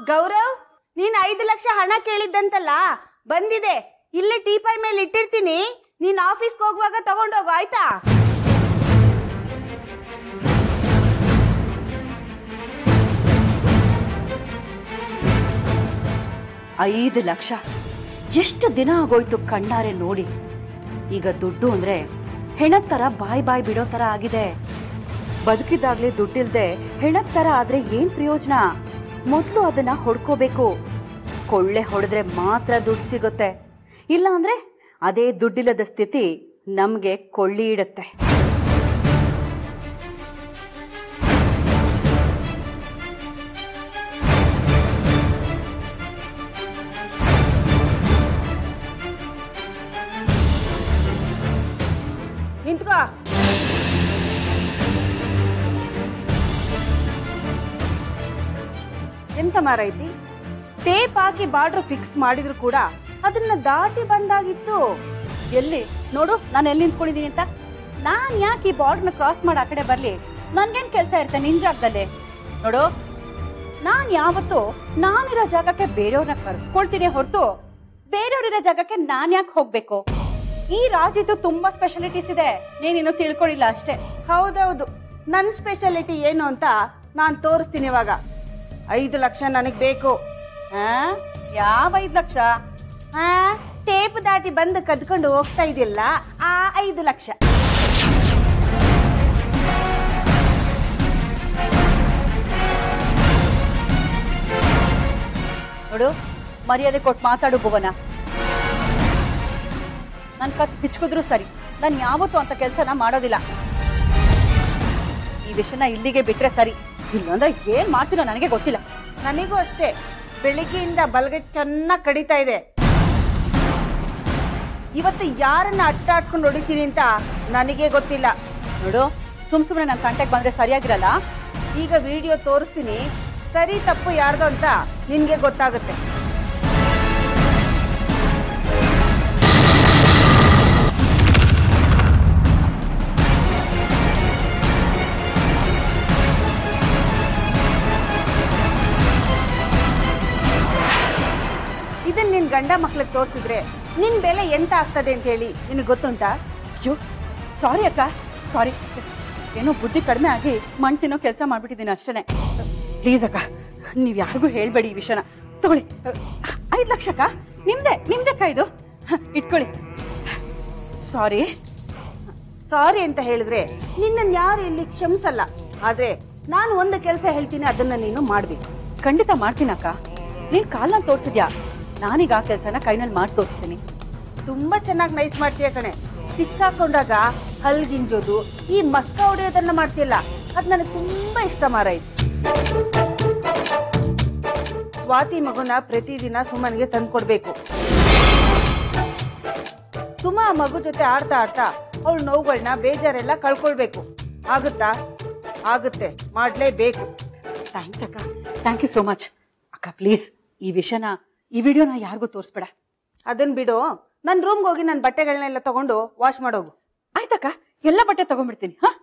ಗೌರವ್ ನೀನ್ ಐದು ಲಕ್ಷ ಹಣ ಕೇಳಿದ್ದಂತಲ್ಲ ಬಂದಿದೆ ಇಲ್ಲೇ ಟೀಪಾಯ್ ಮೇಲೆ ಇಟ್ಟಿರ್ತೀನಿ ನೀನ್ ಆಫೀಸ್ಗೆ ಹೋಗುವಾಗ ತಗೊಂಡೋಗು ಆಯ್ತಾ ಐದು ಲಕ್ಷ ಎಷ್ಟು ದಿನ ಆಗೋಯ್ತು ಕಣ್ಣಾರೆ ನೋಡಿ ಈಗ ದುಡ್ಡು ಅಂದ್ರೆ ಹೆಣದ ತರ ಬಾಯ್ ಬಾಯ್ ಬಿಡೋ ತರ ಆಗಿದೆ ಬದುಕಿದಾಗ್ಲೇ ದುಡ್ಡಿಲ್ದೆ ಹೆಣದ ತರ ಆದ್ರೆ ಏನ್ ಪ್ರಯೋಜನ ಮೊದ್ಲು ಅದನ್ನ ಹೊಡ್ಕೋಬೇಕು ಕೊಳ್ಳೆ ಹೊಡೆದ್ರೆ ಮಾತ್ರ ದುಡ್ಡು ಸಿಗುತ್ತೆ ಇಲ್ಲ ಅಂದ್ರೆ ಅದೇ ದುಡ್ಡಿಲ್ಲದ ಸ್ಥಿತಿ ನಮ್ಗೆ ಕೊಳ್ಳಿ ಇಡುತ್ತೆ ನಿಂತ್ಕೋ ಎಂತ ಮಾರೈತಿ ಟೇಪ್ ಹಾಕಿ ಬಾರ್ಡರ್ ಫಿಕ್ಸ್ ಮಾಡಿದ್ರು ಕೂಡ ಅದನ್ನ ದಾಟಿ ಬಂದಾಗಿತ್ತು ಎಲ್ಲಿ ನೋಡು ನಾನು ಎಲ್ಲಿ ನಿಂತ್ಕೊಂಡಿದೀನಿ ಅಂತ ನಾನ್ ಯಾಕೆ ಈ ಬಾರ್ಡ್ನ ಕ್ರಾಸ್ ಮಾಡಿ ಆ ಕಡೆ ಬರ್ಲಿ ನನ್ಗೇನ್ ಕೆಲಸ ಇರುತ್ತೆ ನಿನ್ ಜಾಗದಲ್ಲಿ ನೋಡು ನಾನ್ ಯಾವತ್ತು ನಾನಿರೋ ಜಾಗಕ್ಕೆ ಬೇರೆಯವ್ರನ್ನ ಕರ್ಸ್ಕೊಳ್ತೀನಿ ಹೊರತು ಬೇರೆಯವ್ರಿರೋ ಜಾಗಕ್ಕೆ ನಾನ್ ಯಾಕೆ ಹೋಗ್ಬೇಕು ಈ ರಾಜ್ಯದ್ದು ತುಂಬಾ ಸ್ಪೆಷಾಲಿಟೀಸ್ ಇದೆ ನೀನಿನ್ನು ತಿಳ್ಕೊಂಡಿಲ್ಲ ಅಷ್ಟೇ ಹೌದೌದು ನನ್ನ ಸ್ಪೆಷಾಲಿಟಿ ಏನು ಅಂತ ನಾನು ತೋರಿಸ್ತೀನಿ ಇವಾಗ ಐದು ಲಕ್ಷ ನನಗೆ ಬೇಕು ಆ? ಯಾವ ಐದ್ ಲಕ್ಷ ಆ ಟೇಪ್ ದಾಟಿ ಬಂದು ಕದ್ಕೊಂಡು ಹೋಗ್ತಾ ಇದೆಯಲ್ಲ ಆ ಐದು ಲಕ್ಷ ನೋಡು ಮರ್ಯಾದೆ ಕೊಟ್ಟು ಮಾತಾಡು ಭುವನ ನನ್ ಕತ್ ಬಿಚ್ಕಿದ್ರು ಸರಿ ನಾನು ಯಾವತ್ತೂ ಅಂತ ಕೆಲಸನ ಮಾಡೋದಿಲ್ಲ ಈ ವಿಷಯನ ಇಲ್ಲಿಗೆ ಬಿಟ್ರೆ ಸರಿ ಇಲ್ಲಂದ್ರೆ ಏನ್ ಮಾಡ್ತೀನೋ ನನಗೆ ಗೊತ್ತಿಲ್ಲ ನನಗೂ ಅಷ್ಟೇ ಬೆಳಿಗ್ಗೆಯಿಂದ ಬಲಗೈ ಚೆನ್ನಾಗಿ ಕಡಿತಾ ಇದೆ ಇವತ್ತು ಯಾರನ್ನ ಅಟ್ಟಾಡ್ಸ್ಕೊಂಡು ಹೊಡಿತೀನಿ ಅಂತ ನನಗೆ ಗೊತ್ತಿಲ್ಲ ನೋಡು ಸುಮ್ ಸುಮ್ನೆ ನನ್ನ ಕಂಟೆಕ್ಟ್ ಬಂದ್ರೆ ಸರಿಯಾಗಿರಲ್ಲ ಈಗ ವಿಡಿಯೋ ತೋರಿಸ್ತೀನಿ ಸರಿ ತಪ್ಪು ಯಾರ್ದು ಅಂತ ನಿನ್ಗೆ ಗೊತ್ತಾಗುತ್ತೆ ಇದನ್ನ ನಿನ್ ಗಂಡ ಮಕ್ಳಿಗೆ ತೋರಿಸಿದ್ರೆ ನಿನ್ ಬೆಲೆ ಎಂತ ಆಗ್ತದೆ ಅಂತ ಹೇಳಿ ನಿನಗೆ ಗೊತ್ತುಂಟಾ ಅಯ್ಯೋ ಸಾರಿ ಅಕ್ಕ ಸಾರಿ ಏನೋ ಬುದ್ಧಿ ಕಡಿಮೆ ಆಗಿ ಮಣ್ ತಿನ್ನೋ ಕೆಲಸ ಮಾಡ್ಬಿಟ್ಟಿದ್ದೀನಿ ಅಷ್ಟೇನೆ ಪ್ಲೀಸ್ ಅಕ್ಕ ನೀವ್ ಯಾರಿಗೂ ಹೇಳ್ಬೇಡಿ ಈ ವಿಷಯನ ತಗೊಳ್ಳಿ ಐದು ಲಕ್ಷ ಅಕ್ಕ ನಿಮ್ದೆ ನಿಮ್ದೆ ಅಕ್ಕ ಇದು ಹ, ಇಟ್ಕೊಳ್ಳಿ ಸಾರಿ ಸಾರಿ ಅಂತ ಹೇಳಿದ್ರೆ ನಿನ್ನನ್ ಯಾರು ಇಲ್ಲಿ ಕ್ಷಮಿಸಲ್ಲ ಆದ್ರೆ ನಾನು ಒಂದು ಕೆಲಸ ಹೇಳ್ತೀನಿ ಅದನ್ನ ನೀನು ಮಾಡ್ಬೇಕು ಖಂಡಿತ ಮಾಡ್ತೀನಿ ಅಕ್ಕ ನೀನ್ ಕಾಲ್ನ ತೋರ್ಸಿದ್ಯಾ ನಾನೀಗ ಆ ಕೆಲಸನ ಕೈನಲ್ಲಿ ಮಾಡಿ ತೋರಿಸ್ತೀನಿ ತುಂಬಾ ಚೆನ್ನಾಗಿ ನೈಸ್ ಮಾಡ್ತೀಯ ಕಣೆ ಸಿಕ್ಕಾಕೊಂಡಾಗ ಹಲ್ಗಿಂಜೋದು ಈ ಮಸ್ಕ ಹೊಡೆಯೋದನ್ನ ಮಾಡ್ತೀಯಲ್ಲ ಅದ್ ನನಗೆ ತುಂಬಾ ಇಷ್ಟ ಮಾರಾಯ್ತು ಸ್ವಾತಿ ಮಗುನ ಪ್ರತಿದಿನ ಸುಮನ್ಗೆ ತಂದ್ಕೊಡ್ಬೇಕು ಸುಮ ಆ ಮಗು ಜೊತೆ ಆಡ್ತಾ ಆಡ್ತಾ ಅವಳ ನೋವುಗಳನ್ನ ಬೇಜಾರೆಲ್ಲ ಕಳ್ಕೊಳ್ಬೇಕು ಆಗುತ್ತಾ ಆಗುತ್ತೆ ಮಾಡ್ಲೇಬೇಕು ಥ್ಯಾಂಕ್ಸ್ ಅಕ್ಕ ಥ್ಯಾಂಕ್ ಯು ಸೋ ಮಚ್ ಅಕ್ಕ ಪ್ಲೀಸ್ ಈ ವಿಷಯನ ಈ ವಿಡಿಯೋನ ಯಾರಿಗೂ ತೋರಿಸ್ಬೇಡ ಅದನ್ ಬಿಡು ನನ್ ರೂಮ್ಗೆ ಹೋಗಿ ನನ್ನ ಬಟ್ಟೆಗಳನ್ನೆಲ್ಲ ತಗೊಂಡು ವಾಶ್ ಮಾಡೋಗು ಆಯ್ತಕ್ಕ ಎಲ್ಲ ಬಟ್ಟೆ ತಗೊಂಡ್ಬಿಡ್ತೀನಿ ಹಾ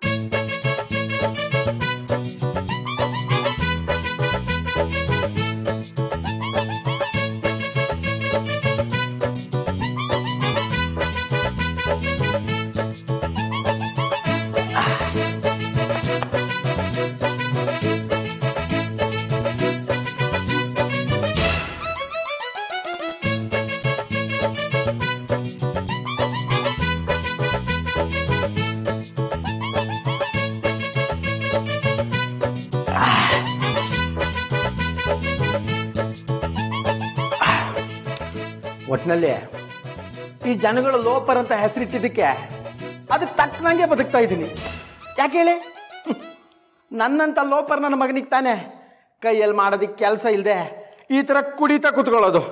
ಒಟ್ಟಿನಲ್ಲಿ ಈ ಜನಗಳು ಲೋಪರ್ ಅಂತ ಹೆಸರಿಟ್ಟಿದ್ದಕ್ಕೆ ಅದಕ್ಕೆ ತಕ್ಕನಂಗೆ ಬದುಕ್ತಾ ಇದ್ದೀನಿ ಯಾಕೆ ಹೇಳಿ ಹ್ಮ್. ನನ್ನಂತ ಲೋಪರ್ ನನ್ನ ಮಗನಿಗೆ ತಾನೆ ಕೈಯಲ್ಲಿ ಮಾಡೋದಕ್ಕೆ ಕೆಲಸ ಇಲ್ಲದೆ ಈ ಥರ ಕುಡಿತಾ ಕುತ್ಕೊಳ್ಳೋದು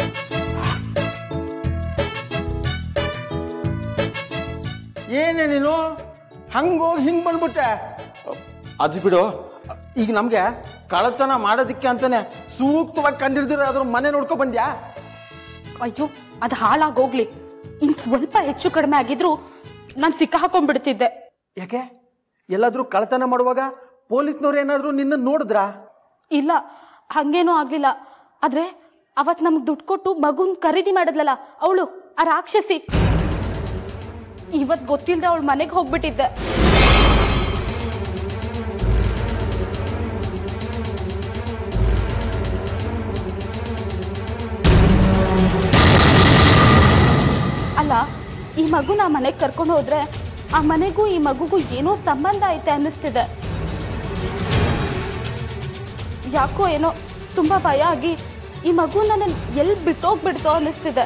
ಏನೇ ನೀನು ಹಂಗೋಗಿ ಹಿಂಗೆ ಬಂದ್ಬಿಟ್ಟೆ ಅದು ಬಿಡು ಈಗ ನಮಗೆ ಕಳತನ ಮಾಡೋದಕ್ಕೆ ಅಂತಾನೆ ಸೂಕ್ತವಾಗಿ ಕಂಡಿಡ್ದಿರೋ ಅದ್ರ ಮನೆ ನೋಡ್ಕೊ ಬಂದ್ಯಾ ಅಯ್ಯೋ ಅದು ಹಾಳಾಗೋಗ್ಲಿ ಇನ್ ಸ್ವಲ್ಪ ಹೆಚ್ಚು ಕಡಿಮೆ ಆಗಿದ್ರು ನಾನು ಸಿಕ್ಕ ಹಾಕೊಂಡ್ಬಿಡ್ತಿದ್ದೆ ಯಾಕೆ ಎಲ್ಲಾದ್ರೂ ಕಳ್ತನ ಮಾಡುವಾಗ ಪೊಲೀಸ್ನವ್ರು ಏನಾದ್ರು ನಿನ್ನ ನೋಡಿದ್ರಾ ಇಲ್ಲ ಹಂಗೇನೂ ಆಗ್ಲಿಲ್ಲ ಆದ್ರೆ ಅವತ್ ನಮ್ಗ್ ದುಡ್ಡು ಕೊಟ್ಟು ಮಗುನ್ ಖರೀದಿ ಮಾಡಿದ್ಲಲ್ಲ ಅವಳು ಆ ರಾಕ್ಷಸಿ ಇವತ್ ಗೊತ್ತಿಲ್ದೆ ಅವಳ ಮನೆಗೆ ಹೋಗ್ಬಿಟ್ಟಿದ್ದೆ ಅಲ್ಲ ಈ ಮಗುನ ಆ ಮನೆಗೆ ಕರ್ಕೊಂಡು ಹೋದ್ರೆ ಆ ಮನೆಗೂ ಈ ಮಗುಗೂ ಏನೋ ಸಂಬಂಧ ಐತೆ ಅನ್ನಿಸ್ತಿದೆ ಯಾಕೋ ಏನೋ ತುಂಬಾ ಭಯ ಆಗಿ ಈ ಮಗು ನನ್ನ ಎಲ್ಲಿ ಬಿಟ್ಟೋಗ್ಬಿಡ್ತೋ ಅನ್ನಿಸ್ತಿದೆ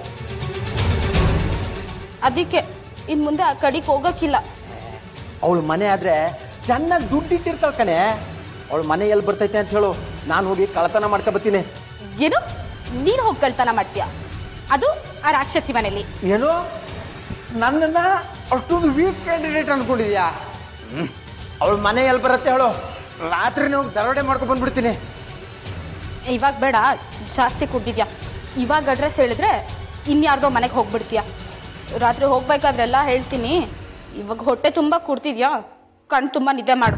ಅದಕ್ಕೆ ಇನ್ ಮುಂದೆ ಆ ಕಡೆಗೆ ಹೋಗಕ್ಕಿಲ್ಲ ಅವಳ ಮನೆ ಆದ್ರೆ ಚೆನ್ನಾಗಿ ದುಡ್ಡು ಇಟ್ಟಿರ್ತಾಳೆ ಕಣೆ ಅವಳ ಮನೆ ಎಲ್ಲಿ ಬರ್ತೈತೆ ಅಂತ ಹೇಳು ನಾನು ಹೋಗಿ ಕಳತನ ಮಾಡ್ಕೊ ಬರ್ತೀನಿ ಏನು ನೀನು ಹೋಗಿ ಕಳ್ತನ ಮಾಡ್ತೀಯ ಅದು ಆ ರಾಕ್ಷಸಿ ಮನೇಲಿ ಏನು ನನ್ನನ್ನ ಅಷ್ಟೊಂದು ವೀಕ್ ಕ್ಯಾಂಡಿಡೇಟ್ ಅನ್ಕೊಂಡಿದ್ಯಾ ಅವಳ ಮನೆ ಎಲ್ಲಿ ಬರುತ್ತೆ ಹೇಳು ರಾತ್ರಿನೇ ಹೋಗಿ ದರೋಡೆ ಮಾಡ್ಕೊಂಡು ಬಂದ್ಬಿಡ್ತೀನಿ ಇವಾಗ ಬೇಡ ಜಾಸ್ತಿ ಕುಡ್ದಿದ್ಯಾ ಇವಾಗ ಅಡ್ರೆಸ್ ಹೇಳಿದ್ರೆ ಇನ್ಯಾರ್ದೋ ಮನೆಗೆ ಹೋಗ್ಬಿಡ್ತೀಯ ರಾತ್ರಿ ಹೋಗ್ಬೇಕಾದ್ರೆಲ್ಲ ಹೇಳ್ತೀನಿ ಇವಾಗ ಹೊಟ್ಟೆ ತುಂಬ ಕುಡ್ತಿದ್ಯಾ ಕಣ್ ತುಂಬ ನಿದ್ದೆ ಮಾಡು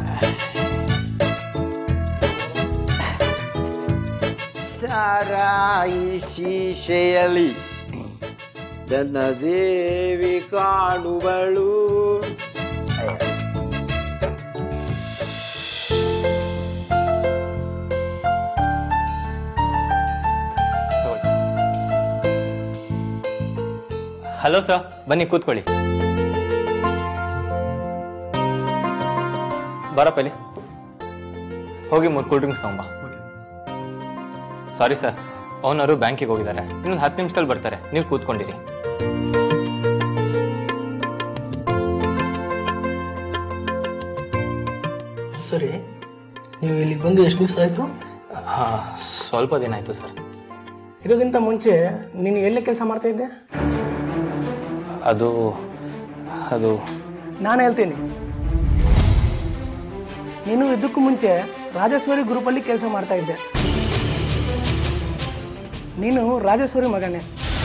ಸಾರಾಯಿ ಶೀಶೆಯಲ್ಲಿ ನನ್ನ ದೇವಿ ಕಾಣುವಳು ಹಲೋ ಸರ್ ಬನ್ನಿ ಕೂತ್ಕೊಳ್ಳಿ ಬರಪ್ಪ ಇಲ್ಲಿ ಹೋಗಿ ಮೂರು ಕೂಲ್ ಡ್ರಿಂಕ್ಸ್ ತಗೊಂಬ ಸಾರಿ ಸರ್ ಓನರು ಬ್ಯಾಂಕಿಗೆ ಹೋಗಿದ್ದಾರೆ ಇನ್ನೊಂದು ಹತ್ತು ನಿಮಿಷದಲ್ಲಿ ಬರ್ತಾರೆ ನೀವು ಕೂತ್ಕೊಂಡಿರಿ ಸರಿ ನೀವು ಇಲ್ಲಿಗೆ ಬಂದು ಎಷ್ಟು ದಿವಸ ಆಯಿತು ಹಾಂ ಸ್ವಲ್ಪ ದಿನ ಆಯಿತು ಸರ್ ಇದಕ್ಕಿಂತ ಮುಂಚೆ ನೀನು ಎಲ್ಲೇ ಕೆಲಸ ಮಾಡ್ತಾ ಇದ್ದೆ ಅದು ಅದು ನಾನು ಹೇಳ್ತೀನಿ ನೀನು ಇದಕ್ಕೂ ಮುಂಚೆ ರಾಜೇಶ್ವರಿ ಗ್ರೂಪಲ್ಲಿ ಕೆಲಸ ಮಾಡ್ತಾ ಇದ್ದೆ ನೀನು ರಾಜೇಶ್ವರಿ ಮಗನೇ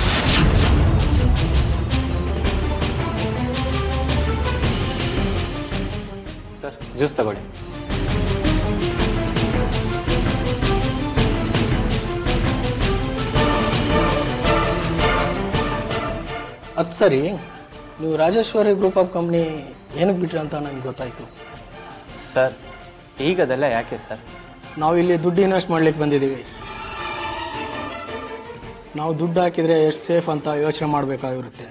ಸರ್ ಜ್ಯೂಸ್ ತಗೊಳ್ಳಿ ಅದು ಸರಿ ನೀವು ರಾಜೇಶ್ವರಿ ಗ್ರೂಪ್ ಆಫ್ ಕಂಪ್ನಿ ಏನಕ್ಕೆ ಬಿಟ್ರಿ ಅಂತ ನನಗೆ ಗೊತ್ತಾಯಿತು ಸರ್ ಈಗ ಅದೆಲ್ಲ ಯಾಕೆ ಸರ್ ನಾವು ಇಲ್ಲಿ ದುಡ್ಡು ಇನ್ವೆಸ್ಟ್ ಮಾಡ್ಲಿಕ್ಕೆ ಬಂದಿದ್ದೀವಿ ನಾವು ದುಡ್ಡು ಹಾಕಿದರೆ ಎಷ್ಟು ಸೇಫ್ ಅಂತ ಯೋಚನೆ ಮಾಡಬೇಕಾಗಿರುತ್ತೆ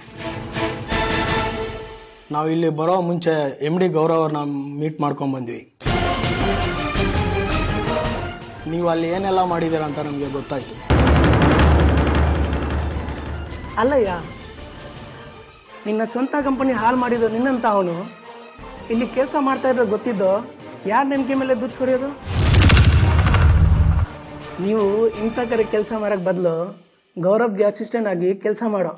ನಾವು ಇಲ್ಲಿ ಬರೋ ಮುಂಚೆ ಎಮ್ ಡಿ ಗೌರವ್ ಅವ್ರನ್ನ ಮೀಟ್ ಮಾಡ್ಕೊಂಡು ಬಂದ್ವಿ ನೀವು ಅಲ್ಲಿ ಏನೆಲ್ಲ ಮಾಡಿದ್ದೀರ ಅಂತ ನಮಗೆ ಗೊತ್ತಾಯಿತು ಅಲ್ಲಯ್ಯ ನಿನ್ನ ಸ್ವಂತ ಕಂಪನಿ ಹಾಳು ಮಾಡಿದ್ದು ನಿನ್ನಂತ ಅವನು ಇಲ್ಲಿ ಕೆಲಸ ಮಾಡ್ತಾ ಇರೋದು ಗೊತ್ತಿದ್ದೋ ಯಾರ ನೆನಕೆ ಮೇಲೆ ದುಡ್ಡು ಸುರಿಯೋದು ನೀವು ಇಂಥ ಕಡೆ ಕೆಲಸ ಮಾಡೋಕ್ಕೆ ಬದಲು ಗೌರವ್ಗೆ ಅಸಿಸ್ಟೆಂಟ್ ಆಗಿ ಕೆಲಸ ಮಾಡೋ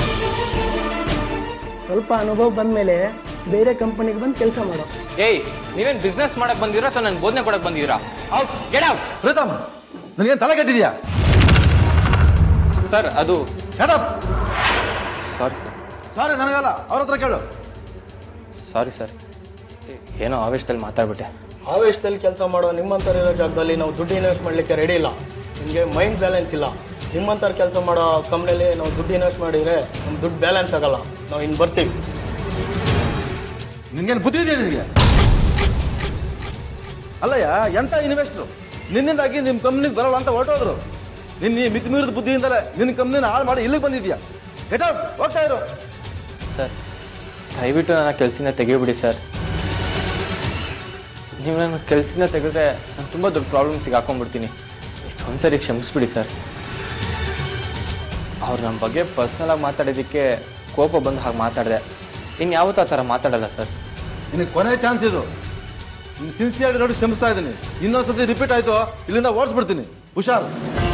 ಸ್ವಲ್ಪ ಅನುಭವ ಬಂದಮೇಲೆ ಬೇರೆ ಕಂಪನಿಗೆ ಬಂದು ಕೆಲಸ ಮಾಡೋ ಏಯ್ ನೀವೇನು ಬಿಸ್ನೆಸ್ ಮಾಡಕ್ ಬಂದಿರಾ ಅಥವಾ ನನ್ನ ಬೋಧನೆ ಕೊಡಕ್ ಬಂದಿರಾ ಔಟ್ ಗೆಟ್ ಔಟ್ ಪ್ರೀತಮ್ ನನಗೇನು ತಲೆ ಕಟ್ಟಿದ್ಯಾ ಸರ್ ಅದು ಶಟಪ್ ಸಾರಿ ಸರ್ ಸಾರಿ ನನಗಲ್ಲ ಅವ್ರ ಹತ್ರ ಕೇಳು ಸಾರಿ ಸರ್ ಏನೋ ಆವೇಶದಲ್ಲಿ ಮಾತಾಡ್ಬಿಟ್ಟೆ ಆವೇಶದಲ್ಲಿ ಕೆಲಸ ಮಾಡೋ ನಿಮ್ಮಂಥವ್ರು ಇರೋ ಜಾಗದಲ್ಲಿ ನಾವು ದುಡ್ಡು ಇನ್ವೆಸ್ಟ್ ಮಾಡಲಿಕ್ಕೆ ರೆಡಿ ಇಲ್ಲ ನಿಮಗೆ ಮೈಂಡ್ ಬ್ಯಾಲೆನ್ಸ್ ಇಲ್ಲ ನಿಮ್ಮಂಥವ್ರು ಕೆಲಸ ಮಾಡೋ ಕಂಪ್ನಿಯಲ್ಲಿ ನಾವು ದುಡ್ಡು ಇನ್ವೆಸ್ಟ್ ಮಾಡಿದರೆ ನಮ್ಮ ದುಡ್ಡು ಬ್ಯಾಲೆನ್ಸ್ ಆಗಲ್ಲ ನಾವು ಇನ್ನು ಬರ್ತೀವಿ ನಿನ್ಗೇನು ಬುದ್ಧಿ ಇದೆಯಾ ನಿನಗೆ ಅಲ್ಲಯ್ಯ ಎಂತ ಇನ್ವೆಸ್ಟ್ರು ನಿನ್ನಿಂದಾಗಿ ನಿಮ್ಮ ಕಂಪ್ನಿಗೆ ಬರಲ್ಲ ಅಂತ ಹೊರಟೋದ್ರು ನಿನ್ನ ಈ ಮಿತಿ ಮೀರಿದ ಬುದ್ಧಿಯಿಂದಲೇ ನಿನ್ನ ಕಂಪ್ನಿನ ಹಾಳು ಮಾಡಿ ಇಲ್ಲಿಗೆ ಬಂದಿದ್ಯಾ ಗೆಟ್ ಔಟ್ ಹೋಗ್ತಾ ಇರು ಸರ್ ದಯವಿಟ್ಟು ನನ್ನ ಕೆಲಸದಿಂದ ತೆಗಿಬಿಡಿ ಸರ್ ನೀವು ನನ್ನ ಕೆಲಸದಿಂದ ತೆಗೆದ್ರೆ ನಾನು ತುಂಬ ದೊಡ್ಡ ಪ್ರಾಬ್ಲಮ್ಸಿಗೆ ಹಾಕೊಂಡ್ಬಿಡ್ತೀನಿ ಇಷ್ಟೊಂದು ಸರಿ ಕ್ಷಮಿಸ್ಬಿಡಿ ಸರ್ ಅವ್ರು ನಮ್ಮ ಬಗ್ಗೆ ಪರ್ಸ್ನಲಾಗಿ ಮಾತಾಡೋದಕ್ಕೆ ಕೋಪ ಬಂದು ಹಾಗೆ ಮಾತಾಡಿದೆ ಇನ್ನು ಯಾವತ್ತೂ ಆ ಥರ ಮಾತಾಡಲ್ಲ ಸರ್ ನಿನಗೆ ಕೊನೆ ಚಾನ್ಸ್ ಇದು ನೀನು ಸಿನ್ಸಿಯರ್ ನೋಡಿ ಕ್ಷಮಿಸ್ತಾ ಇದ್ದೀನಿ ಇನ್ನೊಂದ್ಸತಿ ರಿಪೀಟ್ ಆಯ್ತು ಇಲ್ಲಿಂದ ಓಡಿಸ್ಬಿಡ್ತೀನಿ ಹುಷಾರ್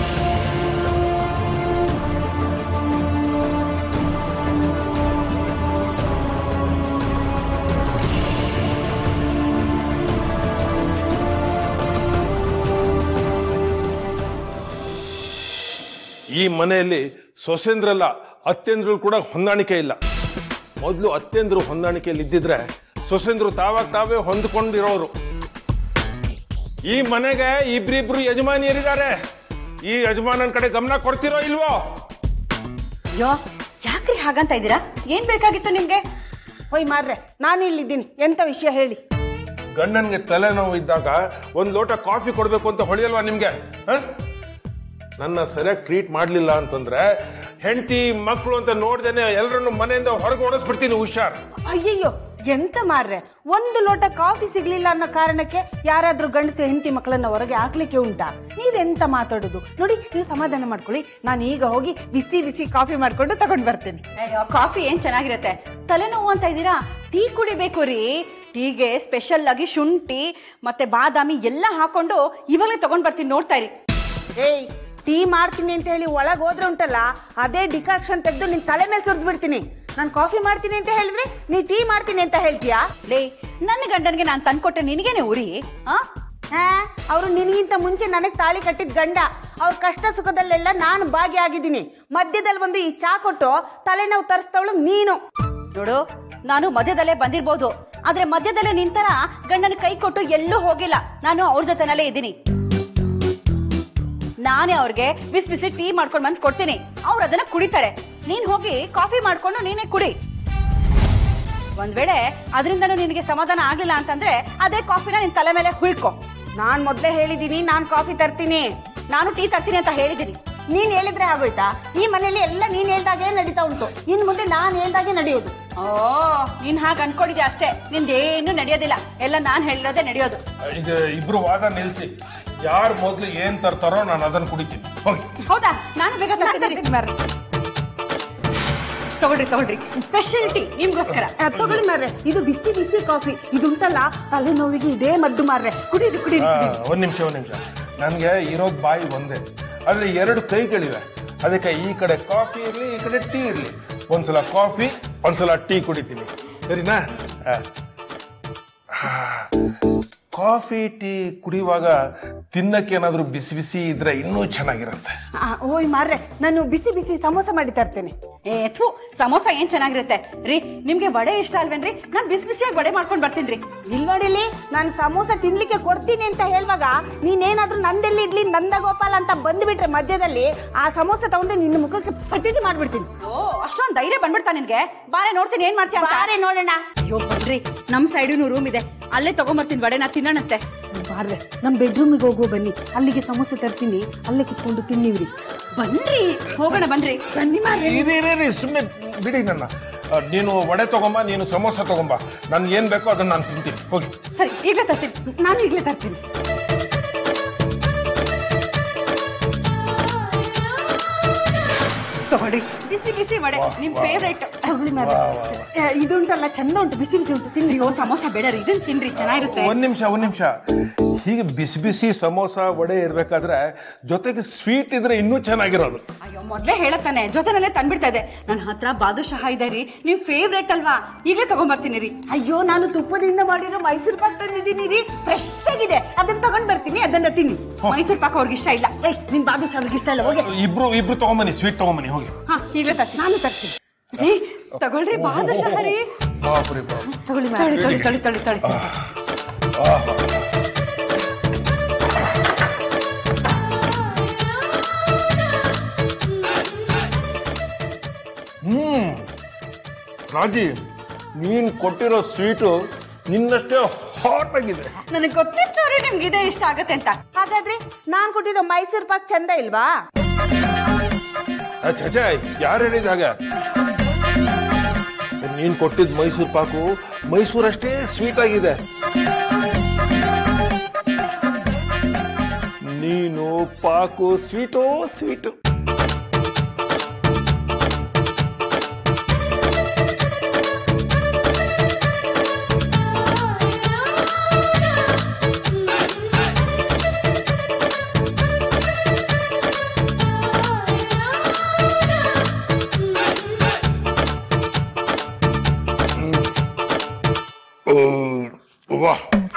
ಈ ಮನೆಯಲ್ಲಿ ಸೊಸೆಂದ್ರಲ್ಲ ಅತ್ತೆಂದ್ರು ಕೂಡ ಹೊಂದಾಣಿಕೆ ಇಲ್ಲ ಮೊದಲು ಅತ್ತೆಂದ್ರು ಹೊಂದಾಣಿಕೆಯಲ್ಲಿ ಇದ್ದಿದ್ರೆ ಸೊಸೆಂದ್ರು ತಾವಾಗ ತಾವೇ ಹೊಂದ್ಕೊಂಡಿರೋರು ಈ ಮನೆಗೆ ಇಬ್ರಿಬ್ರು ಯಜಮಾನಿಯರಿದ್ದಾರೆ ಈ ಯಜಮಾನನ ಕಡೆ ಗಮನ ಕೊಡ್ತಿರೋ ಇಲ್ವೋ ಅಯ್ಯೋ ಯಾಕ್ರಿ ಹಾಗಂತ ಇದ್ದೀರಾ ಏನ್ ಬೇಕಾಗಿತ್ತು ನಿಮ್ಗೆ ಹೋಯ್ ಮಾರ್ರೆ ನಾನು ಇಲ್ಲಿದ್ದೀನಿ ಎಂತ ವಿಷಯ ಹೇಳಿ ಗಂಡನ್ಗೆ ತಲೆನೋವು ಇದ್ದಾಗ ಒಂದ್ ಲೋಟ ಕಾಫಿ ಕೊಡ್ಬೇಕು ಅಂತ ಹೊಳಿಯಲ್ವಾ ನಿಮ್ಗೆ ಹ? ನನ್ನ ಸರಿಯಾಗಿ ಟ್ರೀಟ್ ಮಾಡ್ಲಿಲ್ಲ ಅಂತಂದ್ರೆ ಹೆಂಡತಿ ಮಕ್ಕಳು ಅಂತ ನೋಡ್ದೇನೆ ಎಲ್ಲರನ್ನು ಮನೆಯಿಂದ ಹೊರಗೆ ಓಡಿಸ್ಬಿಡ್ತೀನಿ ಹುಷಾರ್ ಅಯ್ಯಯ್ಯೋ ಎಂತ ಮಾರ್ರೆ ಒಂದು ಲೋಟ ಕಾಫಿ ಸಿಗ್ಲಿಲ್ಲ ಅನ್ನೋ ಕಾರಣಕ್ಕೆ ಯಾರಾದ್ರೂ ಗಂಡಸು ಹೆಂಡತಿ ಮಕ್ಕಳನ್ನ ಹೊರಗೆ ಹಾಕ್ಲಿಕ್ಕೆ ಉಂಟಾ ನೀವೆಂತ ಮಾತಾಡೋದು ನೋಡಿ ನೀವು ಸಮಾಧಾನ ಮಾಡ್ಕೊಳ್ಳಿ ನಾನು ಈಗ ಹೋಗಿ ಬಿಸಿ ಬಿಸಿ ಕಾಫಿ ಮಾಡ್ಕೊಂಡು ತಗೊಂಡ್ ಬರ್ತೇನೆ ಅಯ್ಯೋ ಕಾಫಿ ಏನ್ ಚೆನ್ನಾಗಿರತ್ತೆ ತಲೆನೋವು ಅಂತ ಇದ್ದೀರಾ ಟೀ ಕುಡಿಬೇಕು ರೀ ಟೀಗೆ ಸ್ಪೆಷಲ್ ಆಗಿ ಶುಂಠಿ ಮತ್ತೆ ಬಾದಾಮಿ ಎಲ್ಲ ಹಾಕೊಂಡು ಇವಾಗಲೇ ತಗೊಂಡ್ ಬರ್ತೀನಿ ನೋಡ್ತಾ ಇರಿ ಏಯ್ ಟೀ ಮಾಡ್ತೀನಿ ಅಂತ ಹೇಳಿ ಒಳಗೆ ಹೋದ್ರೆ ಉಂಟಲ್ಲ ಅದೇ ಡಿಕಾಕ್ಷನ್ ತೆಗೆದು ನಿನ್ ತಲೆ ಮೇಲೆ ಸುರಿದು ಬಿಡ್ತೀನಿ ನಾನು ಕಾಫಿ ಮಾಡ್ತೀನಿ ಅಂತ ಹೇಳಿದ್ರೆ ನೀ ಟೀ ಮಾಡ್ತೀನಿ ಅಂತ ಹೇಳ್ತೀಯಾ ಲೇ ನನ್ನ ಗಂಡನ್ಗೆ ನಾನು ತಂದ್ಕೊಟ್ಟೆ ನಿನಗೇನೆ ಉರಿ ಆ ಹಾ ಅವರು ನಿನಗಿಂತ ಮುಂಚೆ ನನಗೆ ತಾಳಿ ಕಟ್ಟಿದ ಗಂಡ ಅವ್ರ ಕಷ್ಟ ಸುಖದಲ್ಲೆಲ್ಲ ನಾನು ಭಾಗಿಯಾಗಿದ್ದೀನಿ ಮಧ್ಯದಲ್ಲಿ ಒಂದು ಈ ಚಾ ಕೊಟ್ಟು ತಲೆನೋವು ತರಿಸ್ತವಳು ನೀನು ನೋಡು ನಾನು ಮಧ್ಯದಲ್ಲೇ ಬಂದಿರ್ಬೋದು ಆದ್ರೆ ಮಧ್ಯದಲ್ಲೇ ನಿಂತರ ಗಂಡನ ಕೈ ಕೊಟ್ಟು ಎಲ್ಲೂ ಹೋಗಿಲ್ಲ ನಾನು ಅವ್ರ ಜೊತೆನಲ್ಲೇ ಇದ್ದೀನಿ ನಾನೇ ಅವ್ರಿಗೆ ಬಿಸಿ ಬಿಸಿ ಟೀ ಮಾಡ್ಕೊಂಡು ಬಂದು ಕೊಡ್ತೀನಿ ಅವ್ರು ಅದನ್ನ ಕುಡಿತಾರೆ ನೀನ್ ಹೋಗಿ ಕಾಫಿ ಮಾಡ್ಕೊಂಡು ನೀನೇ ಕುಡಿ ಒಂದ್ ವೇಳೆ ಅದರಿಂದನೂ ನಿನಗೆ ಸಮಾಧಾನ ಆಗ್ಲಿಲ್ಲ ಅಂತಂದ್ರೆ ಅದೇ ಕಾಫಿನ ನಿನ್ ತಲೆ ಮೇಲೆ ಹುಯ್ಕೊ ನಾನು ಮೊದಲೇ ಹೇಳಿದ್ದೀನಿ ನಾನು ಕಾಫಿ ತರ್ತೀನಿ ನಾನು ಟೀ ತರ್ತೀನಿ ಅಂತ ಹೇಳಿದ್ದೀನಿ ನೀನ್ ಹೇಳಿದ್ರೆ ಆಗೋಯ್ತಾ ಈ ಮನೆಯಲ್ಲಿ ಎಲ್ಲ ನೀನ್ ಹೇಳ್ದಾಗೆ ನಡೀತಾ ಉಂಟು ಇನ್ ಮುಂದೆ ನಾನು ಹೇಳ್ದಾಗೆ ನಡೆಯೋದು ಓ ನೀನ್ ಹಾಗೆ ಅನ್ಕೊಂಡಿದ್ಯಾ ಅಷ್ಟೇ ನಿಂದೇನು ನಡೆಯೋದಿಲ್ಲ ಎಲ್ಲ ನಾನ್ ಹೇಳಿರೋದೇ ನಡೆಯೋದು ಈಗ ಇಬ್ರು ವಾದ ನಿಲ್ಸಿ ಯಾರು ಮೊದ್ಲು ಏನ್ ತರ್ತಾರೋ ನಾನು ಅದನ್ನ ಕುಡಿತೀನಿ ಹೋಗಿ ಹೌದಾ ನಾನು ಬೇಗ ತರ್ತೀನಿ ತಗೊಳ್ರಿ ತಗೊಳ್ರಿ ಸ್ಪೆಷಲ್ ಟೀ ನಿಮ್ಗೋಸ್ಕರ ಆ, ತಗೊಳ್ಳಿ ಮಾರ್ರೆ ಇದು ಬಿಸಿ ಬಿಸಿ ಕಾಫಿ ಇದು ಉಂಟಲ್ಲ ತಲೆನೋವಿಗೆ ಇದೇ ಮದ್ದು ಮಾರ್ರೆ ಕುಡೀರಿ ಕುಡೀರಿ ಆ, ಕುಡೀರಿ. ಒಂದ್ ನಿಮಿಷ ಒಂದ್ ನಿಮಿಷ ನನಗೆ ಇರೋದ್ ಬಾಯಿ ಒಂದೇ ಆದ್ರೆ ಎರಡು ಕೈಗಳಿವೆ ಅದಕ್ಕೆ ಈ ಕಡೆ ಕಾಫಿ ಇರ್ಲಿ ಈ ಕಡೆ ಟೀ ಇರ್ಲಿ ಒಂದ್ಸಲ ಕಾಫಿ ಒಂದ್ಸಲ ಟೀ ಕುಡಿತೀನಿ ಸರಿನಾ ಆ. ಆ, ಕಾಫಿ ಟೀ ಕುಡಿಯುವಾಗ ತಿನ್ನಕ್ಕೆ ಏನಾದ್ರೂ ಬಿಸಿ ಬಿಸಿ ಇದ್ರೆ ಇನ್ನೂ ಚೆನ್ನಾಗಿರುತ್ತೆ ಆ, ಓಯ್ ಮಾರ್ರೆ ನಾನು ಬಿಸಿ ಬಿಸಿ ಸಮೋಸ ಮಾಡಿ ತರ್ತೇನೆ ಏ ಥೂ ಸಮೋಸ ಏನ್ ಚೆನ್ನಾಗಿರುತ್ತೆ ರೀ ನಿಮ್ಗೆ ವಡೆ ಇಷ್ಟ ಅಲ್ವೇನ್ರಿ ನಾನ್ ಬಿಸಿ ಬಿಸಿಯಾಗಿ ವಡೆ ಮಾಡ್ಕೊಂಡ್ ಬರ್ತೀನಿ ರೀ ಇಲ್ಲಿ ನೋಡಿಲಿ ನಾನು ಸಮೋಸ ತಿನ್ಲಿಕ್ಕೆ ಕೊಡ್ತೀನಿ ಅಂತ ಹೇಳುವಾಗ ನೀನೇನಾದ್ರೂ ನಂದೆಲ್ಲಿ ಇಡ್ಲಿ ನಂದ ಗೋಪಾಲ ಅಂತ ಬಂದ್ಬಿಟ್ರೆ ಮಧ್ಯದಲ್ಲಿ ಆ ಸಮೋಸ ತಗೊಂಡು ನಿನ್ನ ಮುಖಕ್ಕೆ ಪಚಿಟಿ ಮಾಡ್ಬಿಡ್ತೀನಿ ಓ ಅಷ್ಟೊಂದ್ ಧೈರ್ಯ ಬಂದ್ಬಿಡ್ತಾ ನಿನ್ಗೆ ಬಾರೆ ನೋಡ್ತೀನಿ ಏನ್ ಮಾಡ್ತೀಯ ಅಂತ ಬಾರೆ ನೋಡೋಣ ಅಯ್ಯೋ ಬನ್ರಿ ನಮ್ ಸೈಡುನು ರೂಮ್ ಇದೆ ಅಲ್ಲೇ ತಗೊಂಬರ್ತೀನಿ ವಡೆನ ತಿನ್ನೋಣಂತೆ ಬಾರ್ರೆ ನಮ್ಮ ಬೆಡ್ರೂಮಿಗೆ ಹೋಗೋ ಬನ್ನಿ ಅಲ್ಲಿಗೆ ಸಮೋಸ ತರ್ತೀನಿ ಅಲ್ಲೇ ಕುತ್ಕೊಂಡು ತಿನ್ನಿವ್ರಿ ಬನ್ರಿ ಹೋಗೋಣ ಬನ್ರಿ ಬನ್ನಿ ಮಾರ್ರೆ ಸುಮ್ಮನೆ ಬಿಡಿ ನನ್ನ ಆ, ನೀನು ವಡೆ ತಗೊಂಬ ನೀನು ಸಮೋಸ ತಗೊಂಬ ನನ್ಗೆ ಏನ್ ಬೇಕೋ ಅದನ್ನ ನಾನು ತಿಂತೀನಿ ಹೋಗಿ ಸರಿ ಈಗಲೇ ತರ್ತೀನಿ ನಾನು ಈಗಲೇ ತರ್ತೀನಿ ತಗೊಳ್ರಿ ಬಿಸಿ ಬಿಸಿ ವಡೆ ನಿಮ್ ಫೇವ್ರೇಟ್ ತಗೊಳ್ಳಿ ಮಾರ್ರೆ ಆ, ಇದು ಉಂಟಲ್ಲ ಚಂದ ಉಂಟು ಬಿಸಿ ಬಿಸಿ ಉಂಟು ತಿನ್ನಿ ಅಯ್ಯೋ ಸಮೋಸ ಬೇಡ ರೀ ಇದನ್ನ ತಿನ್ರಿ ಚೆನ್ನಾಗಿರುತ್ತೆ ಒಂದ್ ನಿಮಿಷ ಒಂದ್ ನಿಮಿಷ ಹೀಗೆ ಬಿಸಿ ಬಿಸಿ ಸಮೋಸ ವಡೆ ಇರ್ಬೇಕಾದ್ರೆ ಜೊತೆಗೆ ಸ್ವೀಟ್ ಇದ್ರೆ ಇನ್ನೂ ಚೆನ್ನಾಗಿರೋದು ಅಯ್ಯೋ ಮೊದ್ಲೇ ಹೇಳತ್ತಾನೆ ಜೊತೆನಲ್ಲೇ ತಂದ್ಬಿಡ್ತಾ ಇದೆ ನನ್ನ ಹತ್ರ ಬಾದುಷಾಹ ಇದೆ ರೀ ನಿಮ್ ಫೇವ್ರೇಟ್ ಅಲ್ವಾ ಈಗಲೇ ತಗೊಂಬರ್ತೀನಿ ರೀ ಅಯ್ಯೋ ನಾನು ತುಪ್ಪದಿಂದ ಮಾಡಿರೋ ಮೈಸೂರು ಪಾಕ್ ತಂದಿದ್ದೀನಿ ರೀ ಫ್ರೆಶ್ ಆಗಿದೆ ಅದನ್ನ ತಗೊಂಡ್ ಬರ್ತೀನಿ ಅದನ್ನ ತಿನ್ನಿ ಮೈಸೂರು ಪಾಕ ಅವ್ರಿಗೆ ಇಷ್ಟ ಇಲ್ಲ ಏಯ್ ನಿನ್ ಬಾದುಷಾ ಅವ್ರಿಗೆ ಇಷ್ಟ ಇಲ್ಲ ಹೋಗಿ ಇಬ್ರು ಇಬ್ರು ತಗೊಂಬನ್ನಿ ಸ್ವೀಟ್ ತಗೊಂಬನ್ನಿ ಹೋಗಿ ಹಾ ಈಗಲೇ ತರ್ತೀನಿ ನಾನು ತರ್ತೀನಿ ರೀ ತಗೊಳ್ರಿ ಬಾದುಷಾಹ ರೀ ಬಾಪ್ರಿ ಬಾಪ್. ತಗೊಳ್ಳಿ ತಳಿ ಮಾರ್ರೆ ತಳಿ ತಳಿ ತಳಿ ತಳಿ ಹ್ಮ್ ರಾಜಿ ನೀನ್ ಕೊಟ್ಟಿರೋ ಸ್ವೀಟು ನಿನ್ನಷ್ಟೇ ಹಾಟ್ ಆಗಿದೆ ನನಗೆ ಗೊತ್ತಿತ್ತು ರೀ ನಿಮ್ಗೆ ಇದೇ ಇಷ್ಟ ಆಗತ್ತೆ ಅಂತ ಹಾಗಾದ್ರೆ ನಾನ್ ಕೊಟ್ಟಿರೋ ಮೈಸೂರು ಪಾಕ್ ಚಂದ ಇಲ್ವಾ ಚಚಾ ಯಾರು ಹೇಳಿದ ಹಾಗೆ ನೀನ್ ಕೊಟ್ಟಿದ್ ಮೈಸೂರು ಪಾಕು ಮೈಸೂರಷ್ಟೇ ಸ್ವೀಟ್ ಆಗಿದೆ ನೀನು ಪಾಕು ಸ್ವೀಟೋ ಸ್ವೀಟು ವಾ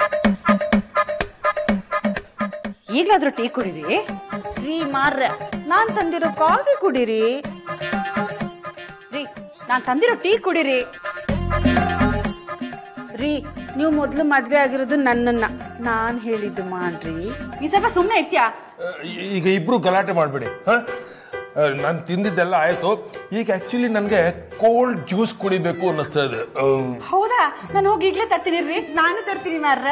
ಈಗಲಾದ್ರೂ ಟೀ ಕುಡಿರಿ ರೀ ಮಾರ್ರೆ ನಾನ್ ತಂದಿರೋ ಕಾಫಿ ಕುಡೀರಿ ರೀ ನಾನ್ ತಂದಿರೋ ಟೀ ಕುಡಿರಿ ರೀ ನೀವು ಮೊದಲು ಮದ್ವೆ ಆಗಿರೋದು ನನ್ನನ್ನ ನಾನ್ ಹೇಳಿದ್ದು ಮಾಡ್ರಿ ಈ ಸ್ವಲ್ಪ ಸುಮ್ಮನೆ ಇರ್ತೀಯಾ ಈಗ ಇಬ್ರು ಗಲಾಟೆ ಮಾಡಬೇಡಿ ನಾನು ತಿಂದಿದ್ದೆಲ್ಲ ಆಯ್ತು ಈಗ ಆಕ್ಚುಲಿ ನನಗೆ ಕೋಲ್ಡ್ ಜ್ಯೂಸ್ ಕುಡಿಬೇಕು ಅನ್ನಿಸ್ತಾ ಇದೆ ಅಮ್, ಹೌದಾ ನಾನು ಹೋಗಿ ಈಗಲೇ ತರ್ತೀನಿ ರೀ ನಾನು ತರ್ತೀನಿ ಮಾರ್ರೆ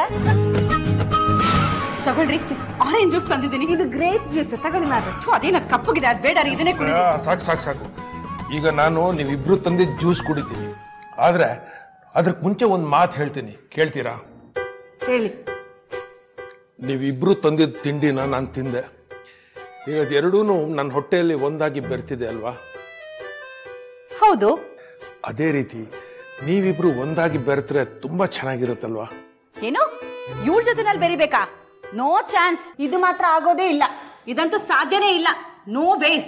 ತಗೊಳ್ರಿ ಆರೆಂಜ್ ಜ್ಯೂಸ್ ತಂದಿದ್ದೀನಿ ಇದು ಗ್ರೇಟ್ ಜ್ಯೂಸ್ ತಗೊಳ್ಳಿ ಮಾರ್ರೆ ಥು, ಅದೇನ ಕಪ್ಪಗಿದೆ ಅದು ಬೇಡ ರೀ ಇದನ್ನೇ ಕುಡಿ ಆ, ಸಾಕು ಸಾಕು ಸಾಕು ಈಗ ನಾನು ನೀವಿಬ್ರು ತಂದಿದ್ದ ಜ್ಯೂಸ್ ಕುಡಿತೀನಿ ಆದ್ರೆ ಅದಕ್ಕೆ ಮುಂಚೆ ಒಂದು ಮಾತು ಹೇಳ್ತೀನಿ ಕೇಳ್ತೀರಾ ಹೇಳಿ ನೀವಿಬ್ರು ತಂದಿದ್ದ ತಿಂಡಿನ ನಾನು ತಿಂದೆ ಈಗ ಎರಡೂ ನನ್ನ ಹೊಟ್ಟೆಯಲ್ಲಿ ಒಂದಾಗಿ ಬೆರ್ತಿದೆ ಅಲ್ವಾ ಹೌದು ಅದೇ ರೀತಿ ನೀವಿಬ್ರು ಒಂದಾಗಿ ಬೆರೆತ್ರೆ ತುಂಬಾ ಚೆನ್ನಾಗಿರುತ್ತಲ್ವಾ ಏನು ಇವಳ ಜೊತೆನಲ್ಲಿ ಬೆರಿಬೇಕಾ ನೋ ಚಾನ್ಸ್ ಇದು ಮಾತ್ರ ಆಗೋದೇ ಇಲ್ಲ ಇದಂತೂ ಸಾಧ್ಯನೇ ಇಲ್ಲ ನೋ ವೇಸ್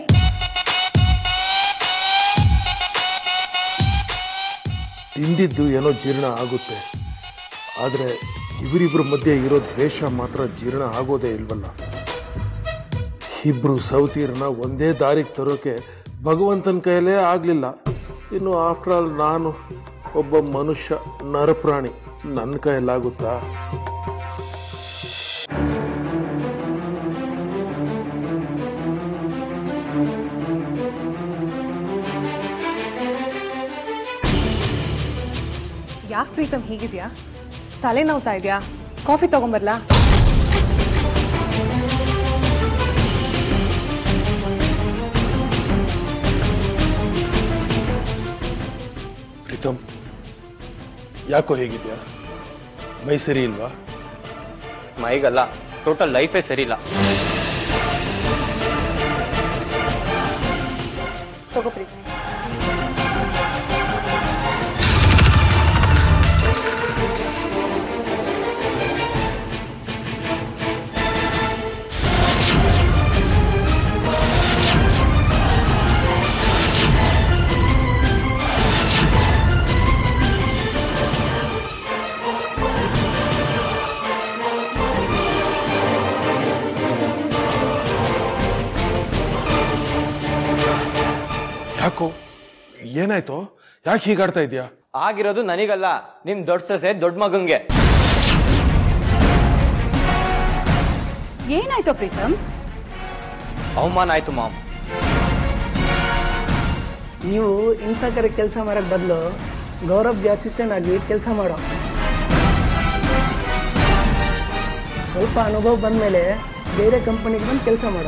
ತಿಂದಿದ್ದು ಏನೋ ಜೀರ್ಣ ಆಗುತ್ತೆ ಆದರೆ ಇವರಿಬ್ಬರ ಮಧ್ಯೆ ಇರೋ ದ್ವೇಷ ಮಾತ್ರ ಜೀರ್ಣ ಆಗೋದೇ ಇಲ್ವಲ್ಲ ಇಬ್ರು ಸೌತೀರ್ನ ಒಂದೇ ದಾರಿಗೆ ತರೋಕೆ ಭಗವಂತನ ಕೈಯಲ್ಲೇ ಆಗಲಿಲ್ಲ ಇನ್ನು ಆಫ್ಟರ್ ಆಲ್ ನಾನು ಒಬ್ಬ ಮನುಷ್ಯ ನರಪ್ರಾಣಿ ನನ್ನ ಕೈಯಲ್ಲಾಗುತ್ತಾ ಯಾಕೆ ಪ್ರೀತಮ್ ಹೀಗಿದ್ಯಾ ತಲೆ ನೋವ್ತಾ ಇದೆಯಾ ಕಾಫಿ ತಗೊಂಬರ್ಲಾ ಪ್ರೀತಮ್ ಯಾಕೋ ಹೇಗಿದ್ಯಾ ಮೈ ಸರಿ ಇಲ್ವಾ ಮೈಗಲ್ಲ ಟೋಟಲ್ ಲೈಫೇ ಸರಿಯಿಲ್ಲ ತಗೋ ಪ್ರೀತಿ ಯಾಕೋ ಏನಾಯ್ತು ಯಾಕೆ ಹೀಗಾಡ್ತಾ ಇದೆಯಾ ಆಗಿರೋದು ನನಗಲ್ಲ ನಿಮ್ ದೊಡ್ಡ ಸೊಸೆ ದೊಡ್ಡ ಮಗಂಗೆ ಏನಾಯ್ತು ಪ್ರೀತಮ್ ಅವಮಾನ ಆಯ್ತು ಮಾಮ್ ನೀವು ಇಂಥ ಕರೆ ಕೆಲಸ ಮಾಡೋಕ್ಕೆ ಬದಲು ಗೌರವ್ಗೆ ಅಸಿಸ್ಟೆಂಟ್ ಆಗಿ ಕೆಲಸ ಮಾಡೋ ಸ್ವಲ್ಪ ಅನುಭವ ಬಂದಮೇಲೆ ಬೇರೆ ಕಂಪನಿಗೆ ಬಂದು ಕೆಲಸ ಮಾಡೋ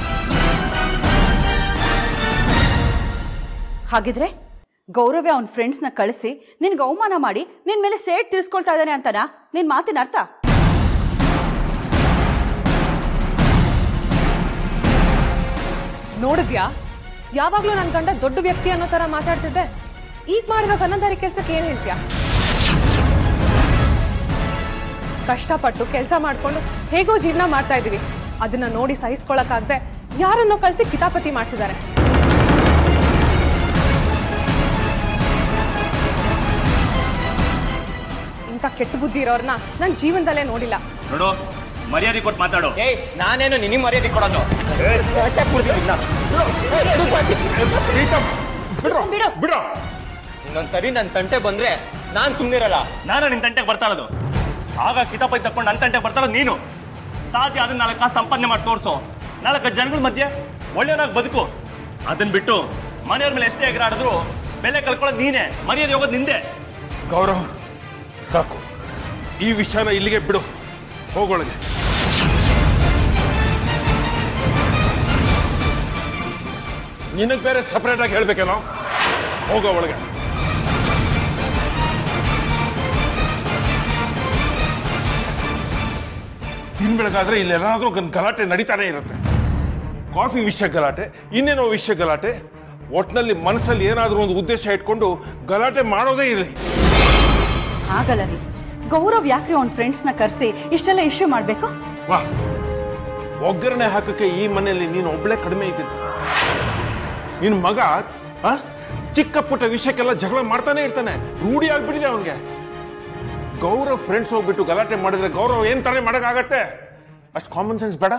ಹಾಗಿದ್ರೆ ಗೌರವ್ಯ ಅವನ ಫ್ರೆಂಡ್ಸ್ನ ಕಳಿಸಿ ನಿನ್ಗೆ ಅವಮಾನ ಮಾಡಿ ನಿನ್ ಮೇಲೆ ಸೇಟ್ ತೀರ್ಸ್ಕೊಳ್ತಾ ಇದ್ದಾನೆ ಅಂತನಾ ನಿನ್ ಮಾತಿನ ಅರ್ಥ ನೋಡಿದ್ಯಾ ಯಾವಾಗ್ಲೂ ನನ್ನ ಗಂಡ ದೊಡ್ಡ ವ್ಯಕ್ತಿ ಅನ್ನೋ ತರ ಮಾತಾಡ್ತಿದ್ದೆ ಈಗ ಮಾಡಿರೋ ಕನ್ನದಾರಿ ಕೆಲ್ಸಕ್ಕೆ ಏನ್ ಹೇಳ್ತೀಯಾ ಕಷ್ಟಪಟ್ಟು ಕೆಲಸ ಮಾಡ್ಕೊಂಡು ಹೇಗೋ ಜೀವನ ಮಾಡ್ತಾ ಇದೀವಿ ಅದನ್ನ ನೋಡಿ ಸಹಿಸ್ಕೊಳಕ್ಕಾಗದೆ ಯಾರನ್ನೋ ಕಳ್ಸಿ ಕಿತಾಪತಿ ಮಾಡಿಸಿದ್ದಾರೆ ಇಂಥ ಕೆಟ್ಟ ಬುದ್ಧಿ ಇರೋರ್ನ ನನ್ನ ಜೀವನದಲ್ಲೇ ನೋಡಿಲ್ಲ ನೋಡು ಮರ್ಯಾದೆ ಕೊಟ್ಟು ಮಾತಾಡು ಏಯ್ ನಾನೇನು ನಿನಗೆ ಮರ್ಯಾದೆ ಕೊಡೋದು ಬಿಡೋ ಇನ್ನೊಂದ್ಸರಿ ನನ್ನ ತಂಟೆ ಬಂದ್ರೆ ನಾನ್ ಸುಮ್ನಿರಲ್ಲ ನಾನು ನಿನ್ ತಂಟೆಗೆ ಬರ್ತಾ ಇರೋದು ಆಗ ಕಿತಾಪೈ ತಕೊಂಡು ನನ್ನ ತಂಟೆಗೆ ಬರ್ತಾ ಇರೋದು ನೀನು ಸಾಧ್ಯ ಅದನ್ನ ನಾಲ್ಕು ಕಾಸು ಸಂಪಾದನೆ ಮಾಡಿ ತೋರಿಸು ನಾಲ್ಕು ಜನಗಳ ಮಧ್ಯೆ ಒಳ್ಳೆಯವನಾಗಿ ಬದುಕು ಅದನ್ನ ಬಿಟ್ಟು ಮನೆಯವ್ರ ಮೇಲೆ ಎಷ್ಟೇ ಎಗರಾಡಿದ್ರು ಬೆಲೆ ಕಳ್ಕೊಳ್ಳೋದು ನೀನೇ ಮರ್ಯಾದೆ ಹೋಗೋದು ನಿಂದೆ ಗೌರವ್ ಸಾಕು ಈ ವಿಷಯನ ಇಲ್ಲಿಗೆ ಬಿಡು ಹೋಗೊಳಗೆ ನಿನಗೆ ಬೇರೆ ಸಪ್ರೇಟ್ ಆಗಿ ಹೇಳ್ಬೇಕೇನೋ ಹೋಗೋ ಒಳಗೆ ದಿನ ಬೆಳಗಾದ್ರೆ ಇಲ್ಲೆಲ್ಲಾದ್ರೂ ಒಂದ್ ಗಲಾಟೆ ನಡೀತಾನೆ ಇರುತ್ತೆ ಕಾಫಿ ವಿಷಯ ಗಲಾಟೆ ಇನ್ನೇನೋ ವಿಷಯ ಗಲಾಟೆ ಒಟ್ನಲ್ಲಿ ಮನಸ್ಸಲ್ಲಿ ಏನಾದ್ರೂ ಒಂದು ಉದ್ದೇಶ ಇಟ್ಕೊಂಡು ಗಲಾಟೆ ಮಾಡೋದೇ ಇರಲಿ ಆಗಲ್ಲ ರೀ ಗೌರವ್ ಯಾಕ್ರಿ ಅವ್ನ ಫ್ರೆಂಡ್ಸ್ನ ಕರೆಸಿ ಇಷ್ಟೆಲ್ಲ ಇಶ್ಯೂ ಮಾಡಬೇಕು ವಾ ಒಗ್ಗರಣೆ ಹಾಕಕ್ಕೆ ಈ ಮನೆಯಲ್ಲಿ ನೀನು ಒಬ್ಳೆ ಕಡಿಮೆ ಇದ್ದಿದ್ದು ನಿನ್ ಮಗ ಆ, ಚಿಕ್ಕ ಪುಟ್ಟ ವಿಷಯಕ್ಕೆಲ್ಲ ಜಗಳ ಮಾಡ್ತಾನೆ ಇರ್ತಾನೆ ರೂಢಿ ಆಗ್ಬಿಟ್ಟಿದೆ ಅವನ್ಗೆ ಗೌರವ್ ಫ್ರೆಂಡ್ಸ್ ಹೋಗ್ಬಿಟ್ಟು ಗಲಾಟೆ ಮಾಡಿದ್ರೆ ಗೌರವ್ ಏನ್ ತಾನೇ ಮಾಡಕ್ಕಾಗತ್ತೆ ಅಷ್ಟು ಕಾಮನ್ ಸೆನ್ಸ್ ಬೇಡ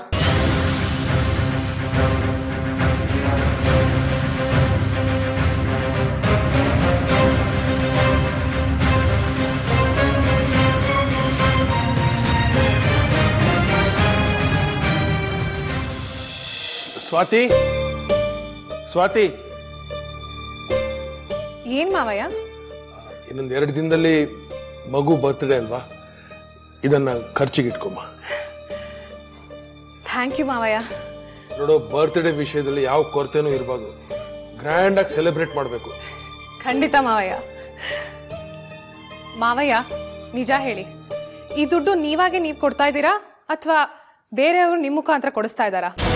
ಸ್ವಾತಿ ಸ್ವಾತಿ ಏನ್ ಮಾವಯ್ಯ ಇನ್ನೊಂದು ಎರಡು ದಿನದಲ್ಲಿ ಮಗು ಬರ್ತ್ಡೇ ಅಲ್ವಾ ಇದನ್ನ ಖರ್ಚಿಗೆ ಇಟ್ಕೊಮ್ಮ ಥ್ಯಾಂಕ್ ಯು ಮಾವಯ್ಯ ನೋಡು ಬರ್ತ್ಡೇ ವಿಷಯದಲ್ಲಿ ಯಾವ ಕೊರತೆನೂ ಇರಬಾರ್ದು ಗ್ರ್ಯಾಂಡ್ ಆಗಿ ಸೆಲೆಬ್ರೇಟ್ ಮಾಡಬೇಕು ಖಂಡಿತ ಮಾವಯ್ಯ ಮಾವಯ್ಯ ನಿಜ ಹೇಳಿ ಈ ದುಡ್ಡು ನೀವಾಗೆ ನೀವು ಕೊಡ್ತಾ ಇದ್ದೀರಾ ಅಥವಾ ಬೇರೆಯವರು ನಿಮ್ಮ ಮುಖಾಂತರ ಕೊಡಿಸ್ತಾ ಇದ್ದಾರಾ